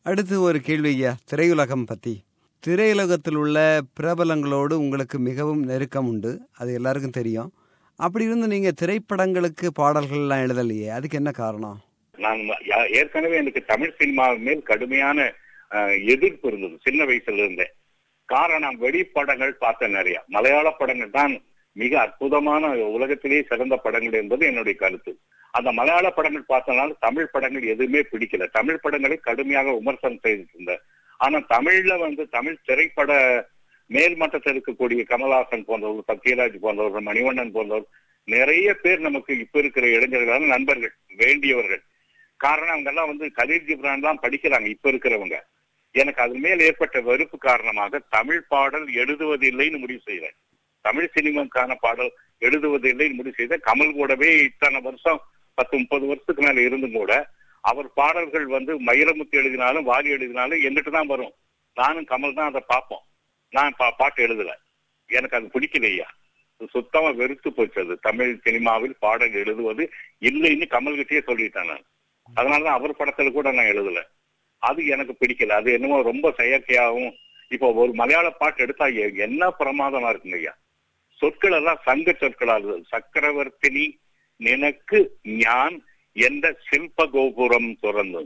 அடுத்து ஒரு கேள்வி ஐயா திரையுலகம் பத்தி திரையுலகத்தில் உள்ள பிரபலங்களோடு உங்களுக்கு மிகவும் நெருக்கம் உண்டு அது எல்லாருக்கும் தெரியும் அப்படி இருந்து நீங்க திரைப்படங்களுக்கு பாடல்கள்லாம் எழுதலையே அதுக்கு என்ன காரணம் நான் யா- ஏற்கனவே எனக்கு தமிழ் சினிமா மேல் கடுமையான அஹ், எதிர்ப்பு இருந்தது சின்ன வயசுல இருந்தே காரணம் வெளிப்படங்கள் பார்த்த நிறைய மலையாள படங்கள் தான் மிக அற்புதமான உலகத்திலேயே சிறந்த படங்கள் என்பது என்னுடைய கருத்து அந்த மலையாள படங்கள் பார்த்தனால தமிழ் படங்கள் எதுவுமே பிடிக்கல தமிழ் படங்களை கடுமையாக விமர்சனம் செய்துட்டு இருந்தேன் ஆனா தமிழ்ல வந்து தமிழ் திரைப்பட மேல்மட்டத்தில் இருக்கக்கூடிய கமல்ஹாசன் போன்றவர்கள் சத்யராஜ் போன்றவர்கள் மணிவண்ணன் போன்றவர் நிறைய பேர் நமக்கு இப்ப இருக்கிற இளைஞர்களான நண்பர்கள் வேண்டியவர்கள் காரணம் அவங்க எல்லாம் வந்து கலீல் ஜிப்ரான் தான் படிக்கிறாங்க இப்ப இருக்கிறவங்க எனக்கு அது மேல் ஏற்பட்ட வெறுப்பு காரணமாக தமிழ் பாடல் எழுதுவதில்லைன்னு முடிவு செய்தேன் தமிழ் சினிமாக்கான பாடல் எழுதுவதில்லைன்னு முடிவு செய்தேன் கமல் கூடவே இத்தனை வருஷம் பத்து முப்பது வருஷத்துக்கு மேல இருந்தும் கூட அவர் பாடல்கள் வந்து மயிரமுத்து எழுதினாலும் வாலி எழுதினாலும் எங்கிட்ட தான் வரும் நானும் கமல் தான் அதை பார்ப்போம் நான் பா- பாட்டு எழுதல எனக்கு அது பிடிக்கலையா சுத்தமா வெறுத்து போச்சு அது தமிழ் சினிமாவில் பாடல் எழுதுவது இல்லைன்னு கமல்கிட்டயே சொல்லிட்டேன் நான் அதனாலதான் அவர் படத்துல கூட நான் எழுதல அது எனக்கு பிடிக்கல அது என்னமோ ரொம்ப செயற்கையாகவும் இப்போ ஒரு மலையாள பாட்டு எடுத்தா எ- என்ன பிரமாதமா இருக்குங்க ஐயா சொற்கள் எல்லாம் சங்க சொற்களா இருக்குது சக்கரவர்த்தினி நினக்கு ஞான் என்ற சில்ப கோபுரம் துறந்து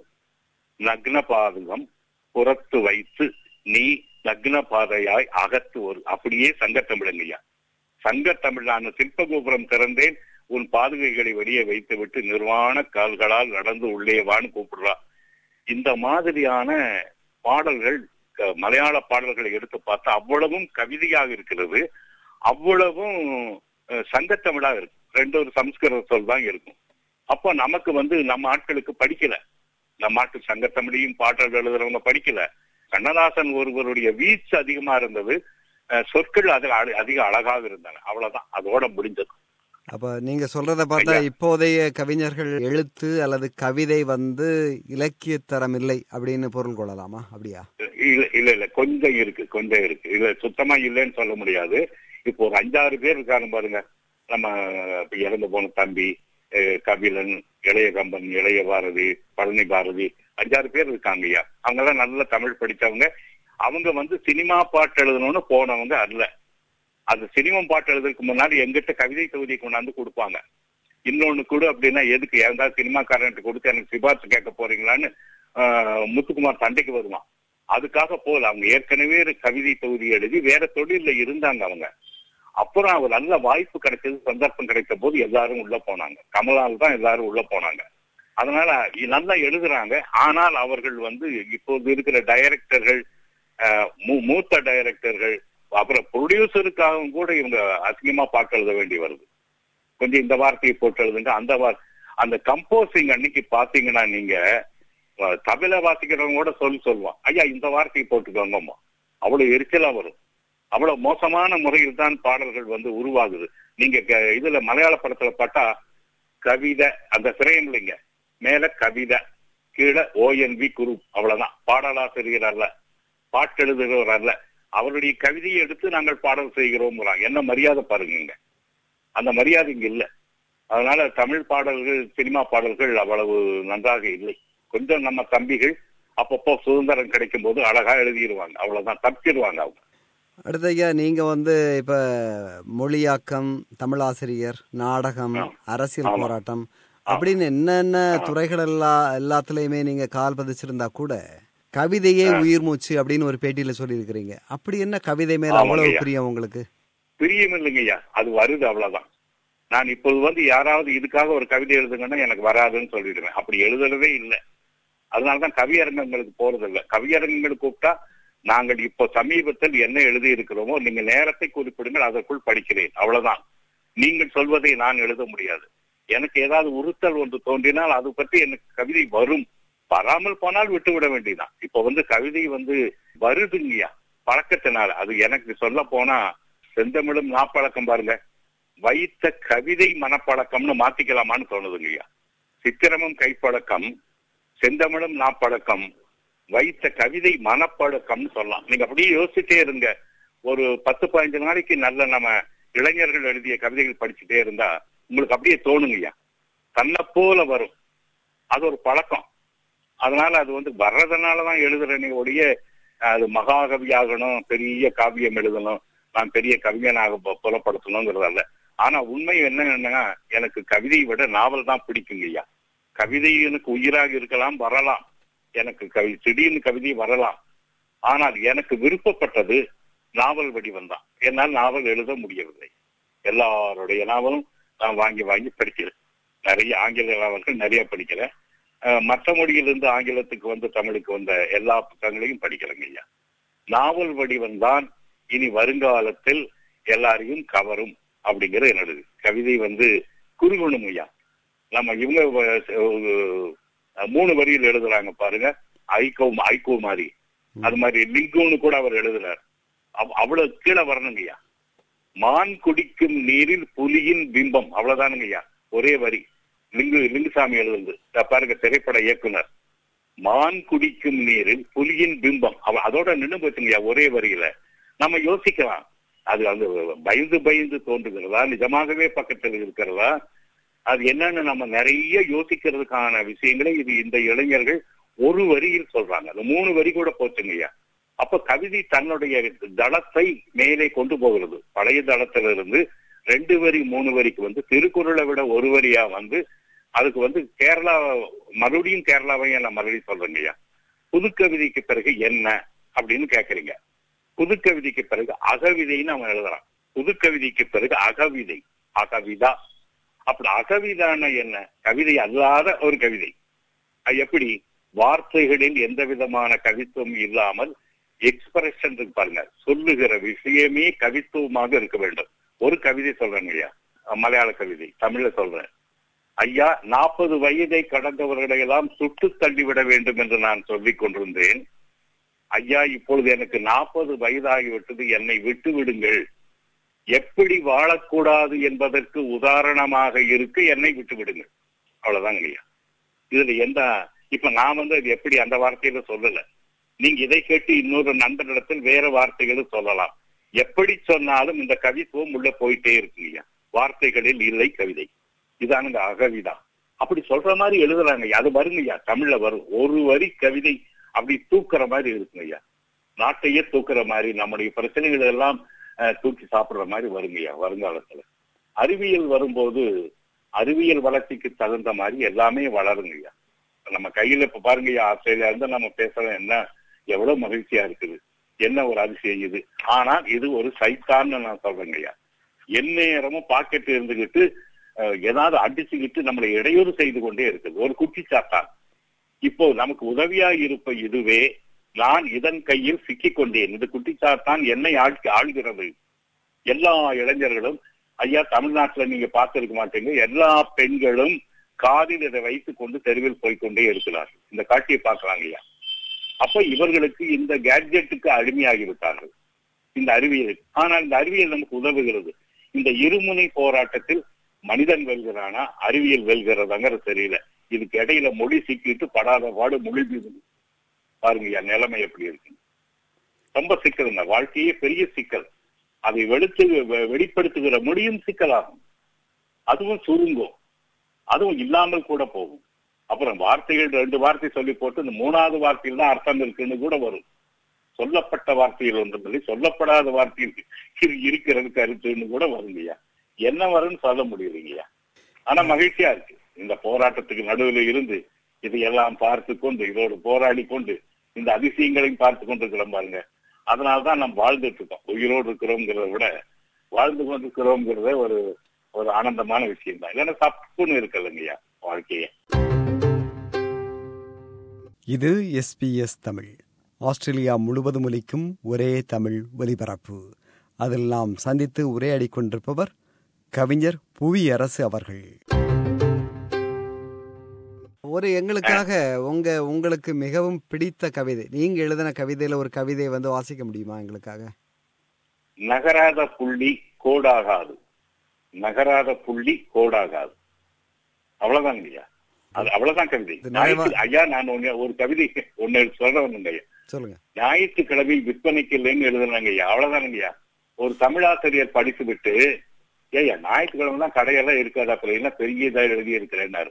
நக்ன பாதகம் புறத்து வைத்து நீ நக்ன பாதையாய் அகத்து ஒரு அப்படியே சங்கத்தமிழங்கய்யா சங்கத்தமிழான சிற்ப கோபுரம் திறந்தேன் உன் பாதுகைகளை வெளியே வைத்து விட்டு நிர்வாண கால்களால் நடந்து உள்ளே வான்னு கூப்பிடுறா இந்த மாதிரியான பாடல்கள் க- மலையாள பாடல்களை எடுத்து பார்த்தா அவ்வளவும் கவிதையாக இருக்கிறது அவ்வளவும் அஹ், சங்கத்தமிழா இருக்கு ரெண்டு ஒரு சம்ஸ்கிருத சொல் தான் இருக்கும் அப்போ நமக்கு வந்து நம்ம ஆட்களுக்கு படிக்கல நம்ம ஆட்டு சங்கத்தமிழையும் பாடல்கள் எழுதுறவங்க படிக்கல கண்ணதாசன் ஒருவருடைய வீச்சு அதிகமா இருந்தது அஹ், சொற்கள் அது அழ- அதிக அழகாக இருந்தன அவ்வளவுதான் அதோட முடிஞ்சது அப்ப நீங்க சொல்றத பார்த்தா ஐயா. இப்போதைய கவிஞர்கள் எழுத்து அல்லது கவிதை வந்து இலக்கிய தரம் இல்லை அப்படின்னு பொருள் கொள்ளலாமா அப்படியா இல்ல இல்ல இல்ல கொஞ்சம் இருக்கு கொஞ்சம் இருக்கு இல்ல சுத்தமா இல்லைன்னு சொல்ல முடியாது இப்போ ஒரு அஞ்சாறு பேர் இருக்காங்க பாருங்க நம்ம இப்ப இறந்து போன தம்பி அஹ், கபிலன் இளைய கம்பன் இளைய பாரதி பழனி பாரதி அஞ்சாறு பேர் இருக்காங்க ஐயா அவங்க எல்லாம் நல்ல தமிழ் படிச்சவங்க அவங்க வந்து சினிமா பாட்டு எழுதணும்னு போனவங்க அல்ல அது சினிமா பாட்டு எழுதுறதுக்கு முன்னாடி எங்கிட்ட கவிதை தொகுதியை கொண்டாந்து கொடுப்பாங்க இன்னொன்னு கூட அப்படின்னா எதுக்கு ஏதாவது சினிமாக்காரன்ட்டு கொடுத்து எனக்கு சிபாரிசு கேட்க போறீங்களான்னு ஆஹ், முத்துக்குமார் சண்டைக்கு வருவான் அதுக்காக போல அவங்க ஏற்கனவே ஒரு கவிதை தொகுதி எழுதி வேற தொழில்ல இருந்தாங்க அவங்க அப்புறம் அவர் நல்ல வாய்ப்பு கிடைச்சது சந்தர்ப்பம் கிடைத்த போது எல்லாரும் உள்ள போனாங்க கமலால் தான் எல்லாரும் உள்ள போனாங்க அதனால இ- நல்லா எழுதுறாங்க ஆனால் அவர்கள் வந்து இப்போது இருக்கிற டைரக்டர்கள் ஆஹ், மூ- மூத்த டைரக்டர்கள் அப்புறம் ப்ரொடியூசருக்காகவும் கூட இவங்க அசிங்கமா பாட்டு எழுத வேண்டி வருது கொஞ்சம் இந்த வார்த்தையை போட்டு எழுதுங்க அந்த வார் அந்த கம்போசிங் அன்னைக்கு பாத்தீங்கன்னா நீங்க அஹ், தபில வாசிக்கிறவங்க கூட சொல்லி சொல்லுவான் ஐயா இந்த வார்த்தையை போட்டுக்கோங்கம்மா அவ்வளவு எரிச்சலா வரும் அவ்வளவு மோசமான முறையில் தான் பாடல்கள் வந்து உருவாகுது நீங்க க- இதுல மலையாள படத்துல பார்த்தா கவிதை அந்த சிறையும் இல்லைங்க மேல கவிதை கீழே ஓஎன்வி குரு அவ்வளவுதான் பாடலாசிரியர் அல்ல பாட்டு எழுதுகிறவர் அல்ல அவருடைய கவிதையை எடுத்து நாங்கள் பாடல் செய்கிறோம் என்ன மரியாதை பாருங்க அந்த மரியாதை இங்க இல்ல அதனால தமிழ் பாடல்கள் சினிமா பாடல்கள் அவ்வளவு நன்றாக இல்லை கொஞ்சம் நம்ம தம்பிகள் அப்பப்போ சுதந்திரம் கிடைக்கும் போது அழகா எழுதிடுவாங்க அவ்வளவுதான் தப்பிடுவாங்க அவங்க அடுத்த ஐயா நீங்க வந்து இப்ப மொழியாக்கம் தமிழாசிரியர் நாடகம் ஆ. அரசியல் ஆமா. போராட்டம் அப்படின்னு என்னென்ன துறைகள் எல்லாம் எல்லாத்துலயுமே நீங்க கால் பதிச்சிருந்தா கூட கவிதையே உயிர் மூச்சு அப்படின்னு ஒரு பேட்டியில சொல்லியிருக்கிறீங்க அப்படி என்ன கவிதை மேல ஆமாங்க அவ்வளவு ஐயா. பிரியம் உங்களுக்கு பிரியம் இல்லைங்கய்யா அது வருது அவ்வளவுதான் நான் இப்போது வந்து யாராவது இதுக்காக ஒரு கவிதை எழுதுங்கன்னா எனக்கு வராதுன்னு சொல்லிடுவேன் அப்படி எழுதுறதே இல்லை அதனாலதான் கவியரங்கங்களுக்கு போறது இல்லை கவியரங்கங்களுக்கு கூப்பிட்டா நாங்கள் இப்போ சமீபத்தில் என்ன எழுதி இருக்கிறோமோ நீங்க நேரத்தை குறிப்பிடுங்கள் அதற்குள் படிக்கிறேன் அவ்வளவுதான் நீங்கள் சொல்வதை நான் எழுத முடியாது எனக்கு ஏதாவது உறுத்தல் ஒன்று தோன்றினால் அது பற்றி எனக்கு கவிதை வரும் வராமல் போனால் விட்டு விட வேண்டியதுதான் இப்ப வந்து கவிதை வந்து வருதுங்கய்யா பழக்கத்தினால அது எனக்கு சொல்ல போனா செந்தமிழும் நாப்பழக்கம் பாருங்க வைத்த கவிதை மனப்பழக்கம்னு மாத்திக்கலாமான்னு தோணுதுங்கய்யா சித்திரமும் கைப்பழக்கம் செந்தமிழும் நாப்பழக்கம் வைத்த கவிதை மனப்பழக்கம்னு சொல்லலாம் நீங்க அப்படியே யோசிச்சுட்டே இருங்க ஒரு பத்து பதினஞ்சு நாளைக்கு நல்ல நம்ம இளைஞர்கள் எழுதிய கவிதைகள் படிச்சுட்டே இருந்தா உங்களுக்கு அப்படியே தோணுங்கய்யா தன்னை போல வரும் அது ஒரு பழக்கம் அதனால அது வந்து வர்றதுனாலதான் எழுதுறேனே ஒழிய அது மகாகவி ஆகணும் பெரிய காவியம் எழுதணும் நான் பெரிய கவிஞனாக பு- புலப்படுத்தணுங்கிறது அல்ல ஆனா உண்மை என்னன்னா எனக்கு கவிதையை விட நாவல் தான் பிடிக்குங்க ஐயா கவிதை எனக்கு உயிராக இருக்கலாம் வரலாம் எனக்கு கவி திடீர்னு கவிதை வரலாம் ஆனால் எனக்கு விருப்பப்பட்டது நாவல் வடிவம் தான் என்னால் நாவல் எழுத முடியவில்லை எல்லாருடைய நாவலும் நான் வாங்கி வாங்கி படிக்கிறேன் நிறைய ஆங்கில நாவல்கள் நிறைய படிக்கிறேன் அஹ், மற்ற மொழியிலிருந்து ஆங்கிலத்துக்கு வந்து தமிழுக்கு வந்த எல்லா புத்தகங்களையும் படிக்கிறேங்க ஐயா நாவல் வடிவம் தான் இனி வருங்காலத்தில் எல்லாரையும் கவரும் அப்படிங்கிற என்னோட கவிதை வந்து குறுகுணம் ஐயா நம்ம இவங்க வ- ஒரு, அஹ், மூணு வரியில் எழுதுறாங்க பாருங்க ஐகோ ஐகோ மாதிரி அது மாதிரி லிங்குன்னு கூட அவர் எழுதுறார் அவ்- அவ்வளவு கீழே வரணுங்கய்யா மான் குடிக்கும் நீரில் புலியின் பிம்பம் அவ்வளவுதானுங்கய்யா ஒரே வரி லிங்கு லிங்குசாமி எழுதுறது இத பாருங்க திரைப்பட இயக்குனர் மான் குடிக்கும் நீரில் புலியின் பிம்பம் அவ அதோட நின்று போச்சுங்கய்யா ஒரே வரியில நம்ம யோசிக்கலாம் அது அந்த பயந்து பயந்து தோன்றுகிறதா நிஜமாகவே பக்கத்தில் இருக்கிறதா அது என்னன்னு நம்ம நிறைய யோசிக்கிறதுக்கான விஷயங்களை இது இந்த இளைஞர்கள் ஒரு வரியில் சொல்றாங்க அந்த மூணு வரி கூட போச்சுங்கய்யா அப்ப கவிதை தன்னுடைய தளத்தை மேலே கொண்டு போகிறது பழைய தளத்திலிருந்து ரெண்டு வரி மூணு வரிக்கு வந்து திருக்குறளை விட ஒரு வரியா வந்து அதுக்கு வந்து கேரளா மறுபடியும் கேரளாவையும் நான் மறுபடியும் சொல்றேங்கய்யா புதுக்கவிதைக்கு பிறகு என்ன அப்படின்னு கேக்குறீங்க புதுக்கவிதைக்கு பிறகு அகவிதைன்னு அவன் எழுதுறான் புதுக்கவிதைக்கு பிறகு அகவிதை அகவிதா அப்படி அகவிதான என்ன கவிதை அல்லாத ஒரு கவிதை அது எப்படி வார்த்தைகளில் எந்த விதமான கவித்துவம் இல்லாமல் எக்ஸ்பிரஷன் இருக்கு பாருங்க சொல்லுகிற விஷயமே கவித்துவமாக இருக்க வேண்டும் ஒரு கவிதை சொல்றேங்க ஐயா மலையாள கவிதை தமிழ்ல சொல்றேன் ஐயா நாற்பது வயதை கடந்தவர்களை எல்லாம் சுட்டு தள்ளிவிட வேண்டும் என்று நான் சொல்லிக் கொண்டிருந்தேன் ஐயா இப்பொழுது எனக்கு நாற்பது வயதாகிவிட்டது என்னை விட்டு விடுங்கள் எப்படி வாழக்கூடாது என்பதற்கு உதாரணமாக இருக்க என்னை விட்டு விடுங்கள் அவ்வளவுதாங்க ஐயா இதுல எந்த இப்ப நான் வந்து அது எப்படி அந்த வார்த்தையில சொல்லல நீங்க இதை கேட்டு இன்னொரு நண்பனிடத்தில் வேற வார்த்தைகளும் சொல்லலாம் எப்படி சொன்னாலும் இந்த கவித்துவம் உள்ள போயிட்டே இருக்குங்க ஐயா வார்த்தைகளில் இல்லை கவிதை இதானுங்க அகவிதா அப்படி சொல்ற மாதிரி எழுதுறாங்க ஐயா அது வருங்க ஐயா தமிழ்ல வரும் ஒரு வரி கவிதை அப்படி தூக்குற மாதிரி இருக்குங்க ஐயா நாட்டையே தூக்குற மாதிரி நம்முடைய பிரச்சனைகள் எல்லாம் அஹ், தூக்கி சாப்பிடுற மாதிரி வருங்க ஐயா வருங்காலத்துல அறிவியல் வரும்போது அறிவியல் வளர்ச்சிக்கு தகுந்த மாதிரி எல்லாமே வளருங்க ஐயா நம்ம கையில இப்ப பாருங்க ஐயா ஆஸ்திரேலியா இருந்து நம்ம பேசுறோம் என்ன எவ்வளவு மகிழ்ச்சியா இருக்குது என்ன ஒரு அதிசயம் இது ஆனால் இது ஒரு சைத்தான்னு நான் சொல்றேங்க ஐயா எந்நேரமும் பாக்கெட் இருந்துகிட்டு அஹ், ஏதாவது அடிச்சுக்கிட்டு நம்மளை இடையூறு செய்து கொண்டே இருக்குது ஒரு குட்டிச்சாத்தான் இப்போ நமக்கு உதவியா இருப்ப இதுவே நான் இதன் கையில் சிக்கிக் கொண்டேன் இது குட்டிச்சாத்தான் என்னை ஆட்சி ஆள்கிறது எல்லா இளைஞர்களும் ஐயா தமிழ்நாட்டுல நீங்க பார்த்திருக்க மாட்டீங்க எல்லா பெண்களும் காதில் இதை வைத்துக் கொண்டு தெருவில் போய்க்கொண்டே இருக்கிறார்கள் இந்த காட்சியை பார்க்கலாங்க ஐயா அப்ப இவர்களுக்கு இந்த கேட்ஜெட்டுக்கு அடிமையாகி விட்டார்கள் இந்த அறிவியல் ஆனால் இந்த அறிவியல் நமக்கு உதவுகிறது இந்த இருமுனை போராட்டத்தில் மனிதன் வெல்கிறானா அறிவியல் வெல்கிறதாங்கிற தெரியல இதுக்கு இடையில மொழி சிக்கிட்டு படாத பாடு மொழி பாருங்க ஐயா நிலைமை எப்படி இருக்கு ரொம்ப சிக்கலுங்க வாழ்க்கையே பெரிய சிக்கல் அதை வெளுத்து வெ- வெளிப்படுத்துகிற மொழியும் சிக்கலாகும் அதுவும் சுருங்கும் அதுவும் இல்லாமல் கூட போகும் அப்புறம் வார்த்தைகள் ரெண்டு வார்த்தை சொல்லி போட்டு இந்த மூணாவது வார்த்தையில் தான் அர்த்தம் இருக்குன்னு கூட வரும் சொல்லப்பட்ட வார்த்தையில் ஒன்றுமில்லை சொல்லப்படாத வார்த்தையில் இரு- இருக்கிறது கருத்துன்னு கூட வருங்கய்யா என்ன வரும்னு சொல்ல முடியலைங்கய்யா ஆனா மகிழ்ச்சியா இருக்கு இந்த போராட்டத்துக்கு நடுவில் இருந்து இதையெல்லாம் பார்த்து கொண்டு இதோடு போராடி கொண்டு இந்த அதிசயங்களையும் பார்த்து கொண்டிருக்கிறோம் பாருங்க அதனாலதான் நம்ம வாழ்ந்துட்டு இருக்கோம் உயிரோடு இருக்கிறோங்கிறத விட வாழ்ந்து கொண்டிருக்கிறோங்கிறத ஒரு ஒரு ஆனந்தமான விஷயம் தான் இல்லைன்னா தப்புன்னு இருக்கலைங்கய்யா வாழ்க்கையே இது எஸ்பிஎஸ் தமிழ் ஆஸ்திரேலியா முழுவதும் ஒலிக்கும் ஒரே தமிழ் ஒலிபரப்பு அதில் நாம் சந்தித்து உரையாடி கொண்டிருப்பவர் கவிஞர் புவி அரசு அவர்கள் ஒரு எங்களுக்காக உங்க உங்களுக்கு மிகவும் பிடித்த கவிதை நீங்க எழுதின கவிதையில ஒரு கவிதையை வந்து வாசிக்க முடியுமா எங்களுக்காக நகராத புள்ளி கோடாகாது நகராத புள்ளி கோடாகாது அவ்வளவுதான் ஐயா அது அவ்வளவுதான் கவிதை இது நிறைவா- ஞாயிற்று- ஐயா நான் ஒண்ணு ஒரு கவிதை ஒண்ணு சொல்றேன் ஐயா சொல்லுங்க ஞாயிற்றுக்கிழமை விற்பனைக்கு இல்லைன்னு எழுதுனாங்க ஐயா அவ்வளவுதான் ஐயா ஒரு தமிழாசிரியர் படித்து விட்டு ஏய்யா ஞாயிற்றுக்கிழமை தான் கடையெல்லாம் இருக்காது அப்புறம் என்ன பெரிய இதா எழுதி இருக்கிறேன்னாரு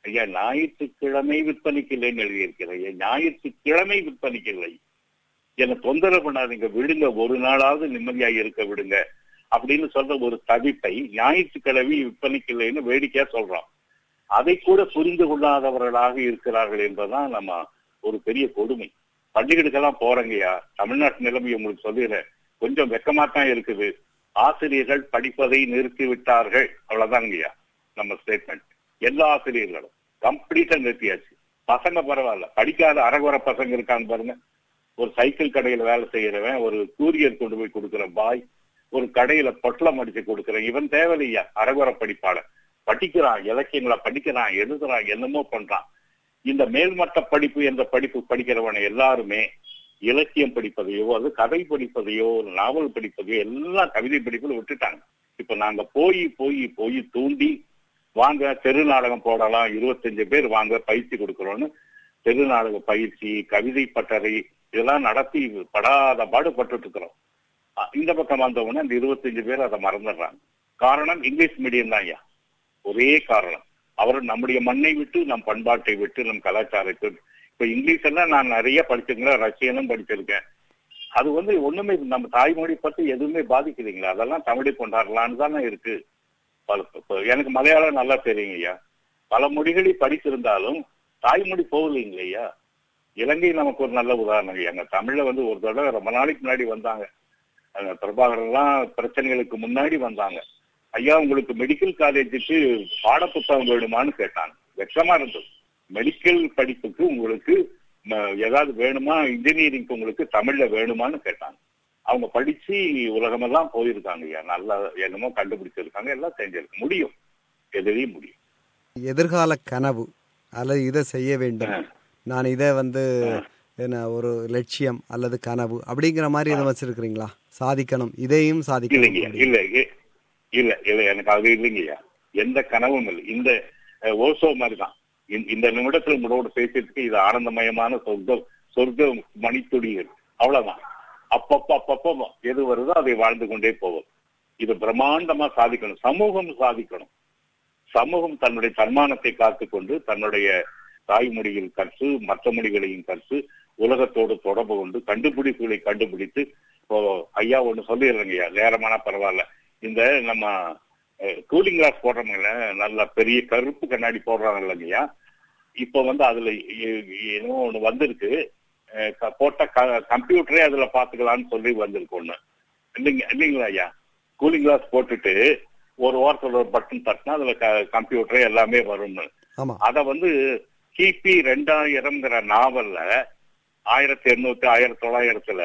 ஐயா ஞாயிற்றுக்கிழமை விற்பனைக்கு இல்லைன்னு எழுதியிருக்கிறேன் ஐயா ஞாயிற்றுக்கிழமை விற்பனைக்கு இல்லை என்னை தொந்தரவு பண்ணாதீங்க விடுங்க ஒரு நாளாவது நிம்மதியா இருக்க விடுங்க அப்படின்னு சொல்ற ஒரு தவிப்பை ஞாயிற்றுக்கிழமை விற்பனைக்கு இல்லைன்னு வேடிக்கையா சொல்றோம் அதை கூட புரிந்து கொள்ளாதவர்களாக இருக்கிறார்கள் என்பதுதான் நம்ம ஒரு பெரிய கொடுமை பள்ளிகளுக்கெல்லாம் போறங்கய்யா தமிழ்நாட்டு நிலைமை உங்களுக்கு சொல்லிடுறேன் கொஞ்சம் வெக்கமா தான் இருக்குது ஆசிரியர்கள் படிப்பதை நிறுத்தி விட்டார்கள் அவ்வளவுதாங்கய்யா நம்ம ஸ்டேட்மெண்ட் எல்லா ஆசிரியர்களும் கம்ப்ளீட்டா நிறுத்தியாச்சு பசங்க பரவாயில்ல படிக்காத அரகுற பசங்க இருக்காங்க பாருங்க ஒரு சைக்கிள் கடையில வேலை செய்யறவன் ஒரு கூரியர் கொண்டு போய் கொடுக்கிற பாய் ஒரு கடையில பொட்டலம் அடிச்சு கொடுக்குறேன் இவன் தேவையில்லையா அரகுற படிப்பாளர் படிக்கிறான் இலக்கியங்களை படிக்கிறான் எழுதுறான் என்னமோ பண்றான் இந்த மேல்மட்ட படிப்பு என்ற படிப்பு படிக்கிறவனை எல்லாருமே இலக்கியம் படிப்பதையோ அது கதை படிப்பதையோ நாவல் படிப்பதையோ எல்லாம் கவிதை படிப்புல விட்டுட்டாங்க இப்ப நாங்க போய் போய் போய் தூண்டி வாங்க தெரு நாடகம் போடலாம் இருபத்தஞ்சு பேர் வாங்க பயிற்சி கொடுக்குறோம்னு தெரு நாடக பயிற்சி கவிதை பட்டறை இதெல்லாம் நடத்தி படாத பாடுபட்டு இருக்கிறோம் அஹ் இந்த பக்கம் வந்தவொடனே அந்த இருபத்தஞ்சு பேர் அதை மறந்துடுறாங்க காரணம் இங்கிலீஷ் மீடியம் தான் ஐயா ஒரே காரணம் அவர் நம்முடைய மண்ணை விட்டு நம் பண்பாட்டை விட்டு நம் கலாச்சாரத்தை விட்டு இப்ப இங்கிலீஷ் எல்லாம் நான் நிறைய படிச்சிருக்கேன் ரஷ்யனும் படிச்சிருக்கேன் அது வந்து ஒண்ணுமே நம்ம தாய்மொழி பத்தி எதுவுமே பாதிக்குதுங்களா அதெல்லாம் தமிழை கொண்டாடலான்னு தானே இருக்கு பல- இப்ப எனக்கு மலையாளம் நல்லா தெரியுங்க ஐயா பல மொழிகளை படித்திருந்தாலும் தாய்மொழி போகலைங்களே ஐயா இலங்கை நமக்கு ஒரு நல்ல உதாரணம் ஐயா எங்க தமிழ்ல வந்து ஒரு தடவை ரொம்ப நாளைக்கு முன்னாடி வந்தாங்க அங்க பிரபாகரன்லாம் பிரச்சனைகளுக்கு முன்னாடி வந்தாங்க ஐயா உங்களுக்கு மெடிக்கல் காலேஜுக்கு பாடப்புத்தகம் வேணுமான்னு கேட்டாங்க வெட்கமா இருந்தது மெடிக்கல் படிப்புக்கு உங்களுக்கு ம- ஏதாவது வேணுமா இன்ஜினியரிங்க்கு உங்களுக்கு தமிழ்ல வேணுமான்னு கேட்டாங்க அவங்க படிச்சு உலகமெல்லாம் போயிருக்காங்க ஐயா நல்லா என்னமோ கண்டுபிடிச்சிருக்காங்க எல்லாம் செஞ்சிருக்கு முடியும் எதிரையும் முடியும் எதிர்கால கனவு அல்லது இதை செய்ய வேண்டும் நான் இதை வந்து என்ன ஒரு லட்சியம் அல்லது கனவு அப்படிங்கிற மாதிரி எதுவும் வச்சிருக்கிறீங்களா சாதிக்கணும் இதையும் சாதிக்கணும் இல்லைங்கய்யா இல்ல இ- இல்ல இல்ல எனக்கு அது இல்லைங்கய்யா எந்த கனவும் இல்லை இந்த அஹ், ஓசோ மாதிரி தான் இந்த- இந்த நிமிடத்துல உங்களோட பேசிட்டு இது ஆனந்தமயமான சொர்க்க சொர்க்க மணித்துளிகள் அவ்வளவுதான் அப்பப்ப அப்பப்ப எது வருதோ அதை வாழ்ந்து கொண்டே போகும் இது பிரம்மாண்டமா சாதிக்கணும் சமூகம் சாதிக்கணும் சமூகம் தன்னுடைய தன்மானத்தை காத்துக்கொண்டு தன்னுடைய தாய்மொழியில் கற்று மற்ற மொழிகளையும் கற்று உலகத்தோடு தொடர்பு கொண்டு கண்டுபிடிப்புகளை கண்டுபிடித்து இப்போ ஐயா ஒண்ணு சொல்லிடுறேங்க ஐயா நேரமான பரவாயில்ல இந்த நம்ம கூலிங் கிளாஸ் போடுறவங்கள நல்ல பெரிய கருப்பு கண்ணாடி போடுறாங்க இல்லைங்கய்யா இப்போ வந்து அதுல எ- என்னமோ ஒண்ணு வந்திருக்கு அஹ் க- போட்ட கம்ப்யூட்டரே அதுல பாத்துக்கலாம்னு சொல்லி வந்திருக்கு ஒண்ணு இல்லைங்க இல்லைங்களா ஐயா கூலிங் கிளாஸ் போட்டுட்டு ஒரு ஓரத்துல ஒரு பட்டன் தட்டினா அதுல கம்ப்யூட்டரே எல்லாமே வரும்னு ஆமா அத வந்து கிபி ரெண்டாயிரம்ங்கிற நாவல்ல ஆயிரத்தி எண்ணூத்தி ஆயிரத்தி தொள்ளாயிரத்துல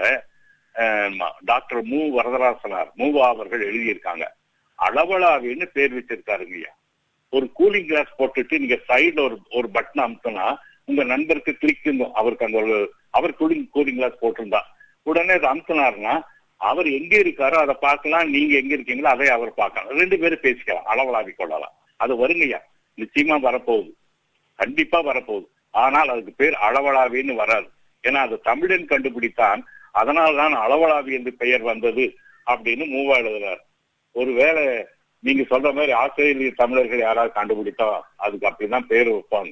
அஹ், டாக்டர் மு வரதராசனார் மூவா அவர்கள் எழுதியிருக்காங்க அளவலாவின்னு பேர் வச்சிருக்காருங்கய்யா ஒரு கூலிங் கிளாஸ் போட்டுட்டு நீங்க சைடுல ஒரு ஒரு பட்டன் அமுத்தினா உங்க நண்பருக்கு கிளிக் அவருக்கு அந்த ஒரு அவர் கூலிங் கூலிங் கிளாஸ் போட்டிருந்தா உடனே அதை அமுத்தினாருன்னா அவர் எங்க இருக்காரோ அதை பார்க்கலாம் நீங்க எங்க இருக்கீங்களோ அதை அவர் பார்க்கலாம் ரெண்டு பேரும் பேசிக்கலாம் அளவலாவி கொள்ளலாம் அது வருங்கய்யா நிச்சயமா வரப்போகுது கண்டிப்பா வரப்போகுது ஆனால் அதுக்கு பேர் அளவலாவின்னு வராது ஏன்னா அது தமிழன் கண்டுபிடித்தான் அதனால் தான் அளவலாவி என்று பெயர் வந்தது அப்படின்னு மூவா எழுதுறார் ஒருவேளை நீங்க சொல்ற மாதிரி ஆஸ்திரேலிய தமிழர்கள் யாராவது கண்டுபிடித்தா அதுக்கு அப்படிதான் பேர் வைப்பாங்க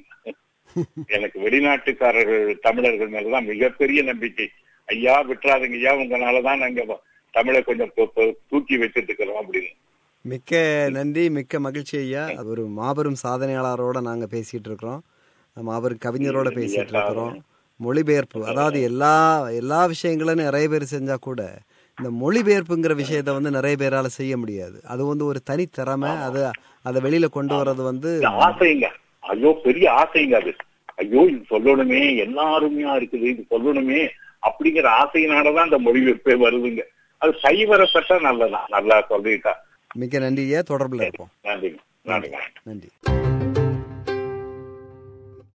எனக்கு வெளிநாட்டுக்காரர்கள் தமிழர்கள் மேலதான் மிகப்பெரிய நம்பிக்கை ஐயா விட்டுறாதுங்க ஐயா உங்களாலதான் நாங்க தமிழை கொஞ்சம் பொ- பொ- தூக்கி வச்சிட்டு இருக்கிறோம் அப்படின்னு மிக்க நன்றி மிக்க மகிழ்ச்சி ஐயா அது ஒரு மாபெரும் சாதனையாளரோட நாங்க பேசிட்டு இருக்கிறோம் மாபெரும் கவிஞரோட பேசிட்டு இருக்கிறோம் மொழிபெயர்ப்பு அதாவது எல்லா எல்லா விஷயங்களும் நிறைய பேர் செஞ்சா கூட இந்த மொழிபெயர்ப்புங்கிற விஷயத்த வந்து நிறைய பேரால செய்ய முடியாது அது வந்து ஒரு தனித்திறமை அது அதை வெளியில கொண்டு வர்றது வந்து இந்த ஆசைங்க ஐயோ பெரிய ஆசைங்க அது ஐயோ இது சொல்லணுமே எல்லா அருமையா இருக்குது இது சொல்லணுமே அப்படிங்கிற ஆசையினாலதான் இந்த மொழிபெயர்ப்பே வருதுங்க அது கைவரப்பட்டா நல்லதான் நல்லா சொல்லிட்டா மிக்க நன்றி ஐயா தொடர்புல இருப்போம் நன்றிங்க நன்றிங்க நன்றி